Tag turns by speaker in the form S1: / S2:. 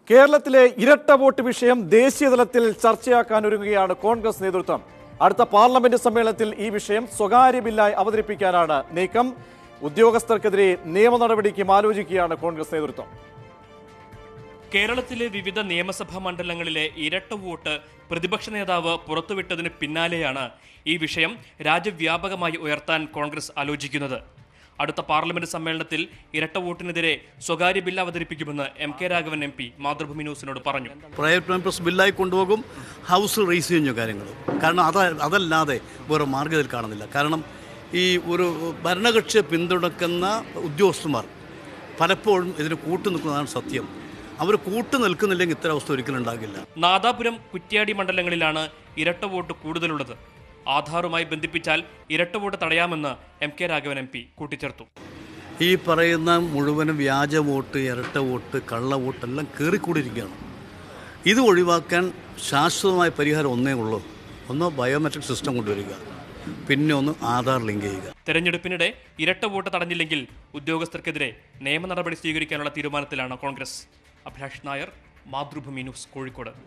S1: കേരളത്തിലെ ഇരട്ട വോട്ട് വിഷയം ദേശീയ തലത്തിൽ ചർച്ചയാക്കാൻ ഒരുങ്ങുകയാണ് കോൺഗ്രസ് നേതൃത്വം അടുത്ത പാർലമെന്റ് സമ്മേളനത്തിൽ ഈ വിഷയം സ്വകാര്യ ബില്ലായി അവതരിപ്പിക്കാനാണ് നീക്കം ഉദ്യോഗസ്ഥർക്കെതിരെ നിയമ നടപടിക്കും ആലോചിക്കുകയാണ് കോൺഗ്രസ് നേതൃത്വം
S2: കേരളത്തിലെ വിവിധ നിയമസഭാ മണ്ഡലങ്ങളിലെ ഇരട്ട വോട്ട് പ്രതിപക്ഷ നേതാവ് പുറത്തുവിട്ടതിന് പിന്നാലെയാണ് ഈ വിഷയം രാജ്യവ്യാപകമായി ഉയർത്താൻ കോൺഗ്രസ് ആലോചിക്കുന്നത് അടുത്ത പാർലമെന്റ് സമ്മേളനത്തിൽ ഇരട്ട വോട്ടിനെതിരെ സ്വകാര്യ ബിൽ അവതരിപ്പിക്കുമെന്ന് M K Raghavan M P Mathrubhumi ന്യൂസിനോട് പറഞ്ഞു
S3: പ്രൈവറ്റ് മെമ്പേഴ്സ് ബില്ലായി കൊണ്ടുപോകും ഹൗസ് റേസ് ചെയ്യുന്ന കാര്യങ്ങൾ കാരണം അത് അതല്ലാതെ വേറെ മാർഗ്ഗം ഇതിൽ കാണുന്നില്ല കാരണം ഈ ഒരു ഭരണകക്ഷിയെ പിന്തുണക്കുന്ന ഉദ്യോഗസ്ഥന്മാർ പലപ്പോഴും ഇതിന് കൂട്ടു നിൽക്കുന്നതാണ് സത്യം അവർ കൂട്ടു നിൽക്കുന്നില്ലെങ്കിൽ ഇത്തരം അവസ്ഥ ഒരിക്കലും ഉണ്ടാകില്ല
S2: നാദാപുരം കുറ്റ്യാടി മണ്ഡലങ്ങളിലാണ് ഇരട്ട വോട്ട് കൂടുതലുള്ളത് ആധാറുമായി ബന്ധിപ്പിച്ചാൽ ഇരട്ട വോട്ട് തടയാമെന്ന് M K Raghavan M P കൂട്ടിച്ചേർത്തു
S3: ഈ പറയുന്ന മുഴുവനും വ്യാജ വോട്ട് ഇരട്ട വോട്ട് കള്ള വോട്ടെല്ലാം കയറിക്കൂടിയിരിക്കുകയാണ് ഇത് ഒഴിവാക്കാൻ ശാശ്വതമായ പരിഹാരം ഒന്നേ ഉള്ളൂ ഒന്ന് ബയോമെട്രിക് സിസ്റ്റം കൊണ്ടുവരിക പിന്നെ ഒന്ന് ആധാർ ലിങ്ക് ചെയ്യുക
S2: തെരഞ്ഞെടുപ്പിനിടെ ഇരട്ട വോട്ട് തടഞ്ഞില്ലെങ്കിൽ ഉദ്യോഗസ്ഥർക്കെതിരെ നിയമ നടപടി സ്വീകരിക്കാനുള്ള തീരുമാനത്തിലാണ് കോൺഗ്രസ് അഭിലാഷ് നായർ മാതൃഭൂമി ന്യൂസ് കോഴിക്കോട്